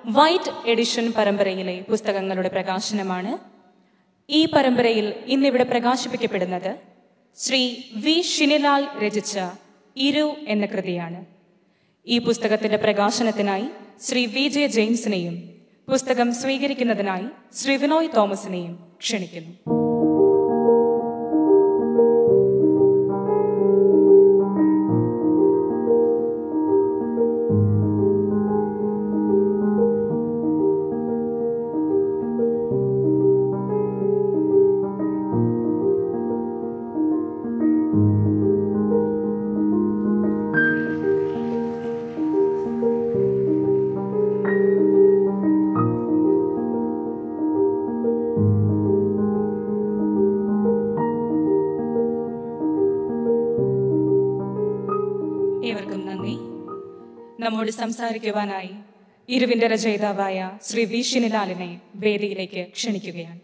white edition പരമ്പരയിലെ പുസ്തകങ്ങളുടെ പ്രകാശനമാണ് ഈ പരമ്പരയിൽ ഇന്നിവിടെ പ്രകാശിപ്പിക്കപ്പെടുന്നത് ശ്രീ വി ഷിനിലാൽ രചിച്ച ഇരു എന്ന കൃതിയാണ് ഈ പുസ്തകത്തിന്റെ പ്രകാശനത്തിനായി ശ്രീ വി ജെ ജെയിംസിനെയും പുസ്തകം സ്വീകരിക്കുന്നതിനായി ശ്രീ വിനോയ് തോമസിനെയും ക്ഷണിക്കുന്നു ഏവർക്കും നന്ദി നമ്മോട് സംസാരിക്കുവാനായി ഇരുവിന്റെ രചയിതാവായ ശ്രീ വി ഷിനിലാലിനെ വേദിയിലേക്ക് ക്ഷണിക്കുകയാണ്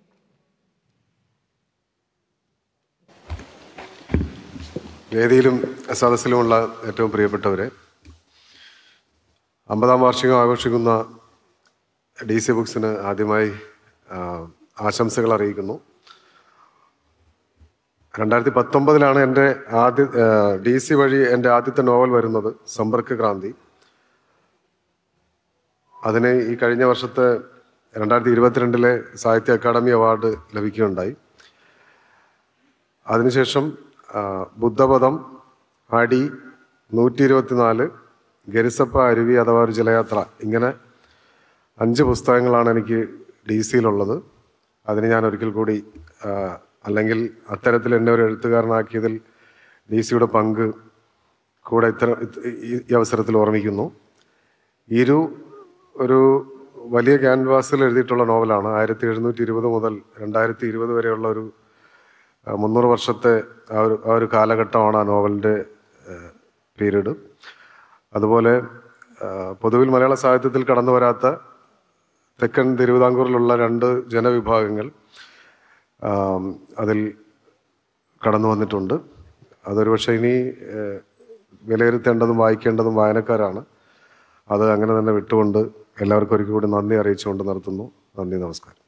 വേദിയിലും സദസ്സിലുമുള്ള ഏറ്റവും പ്രിയപ്പെട്ടവരെ അമ്പതാം വാർഷികം ആഘോഷിക്കുന്ന ഡി സി ബുക്സിന് ആദ്യമായി ആ, ആശംസകൾ അറിയിക്കുന്നു രണ്ടായിരത്തി പത്തൊമ്പതിലാണ് എൻ്റെ ആദ്യ ഡി സി വഴി എൻ്റെ ആദ്യത്തെ നോവൽ വരുന്നത് സമ്പർക്ക് ക്രാന്തി അതിന് ഈ കഴിഞ്ഞ വർഷത്തെ രണ്ടായിരത്തി ഇരുപത്തിരണ്ടിലെ സാഹിത്യ അക്കാദമി അവാർഡ് ലഭിക്കുകയുണ്ടായി അതിനുശേഷം ആ, ബുദ്ധപദം അടി നൂറ്റി ഇരുപത്തിനാല് ഗരിസപ്പ അരുവി അഥവാ ഒരു ജലയാത്ര ഇങ്ങനെ അഞ്ച് പുസ്തകങ്ങളാണ് എനിക്ക് ഡി സിയിലുള്ളത് അതിന് ഞാൻ ഒരിക്കൽ കൂടി ആ, അല്ലെങ്കിൽ അത്തരത്തിൽ എന്നെ ഒരു എഴുത്തുകാരനാക്കിയതിൽ ഡി സിയുടെ പങ്ക് കൂടെ ഇത്തരം ഇത് ഈ- ഈ അവസരത്തിൽ ഓർമ്മിക്കുന്നു ഇരു ഒരു വലിയ ക്യാൻവാസിൽ എഴുതിയിട്ടുള്ള നോവലാണ് ആയിരത്തി എഴുന്നൂറ്റി ഇരുപത് മുതൽ രണ്ടായിരത്തി ഇരുപത് വരെയുള്ള ഒരു ആ, മുന്നൂറ് വർഷത്തെ ആ ഒരു ആ ഒരു കാലഘട്ടമാണ് ആ നോവലിൻ്റെ പീരീഡ് അതുപോലെ ആ, പൊതുവിൽ മലയാള സാഹിത്യത്തിൽ കടന്നു വരാത്ത തെക്കൻ തിരുവിതാംകൂറിലുള്ള രണ്ട് ജനവിഭാഗങ്ങൾ ആ, അതിൽ കടന്നു വന്നിട്ടുണ്ട് അതൊരു പക്ഷേ ഇനി ഏ, വിലയിരുത്തേണ്ടതും വായിക്കേണ്ടതും വായനക്കാരാണ് അത് അങ്ങനെ തന്നെ വിട്ടുകൊണ്ട് എല്ലാവർക്കും ഒരിക്കൽ കൂടി നന്ദി അറിയിച്ചുകൊണ്ട് നിർത്തുന്നു നന്ദി നമസ്കാരം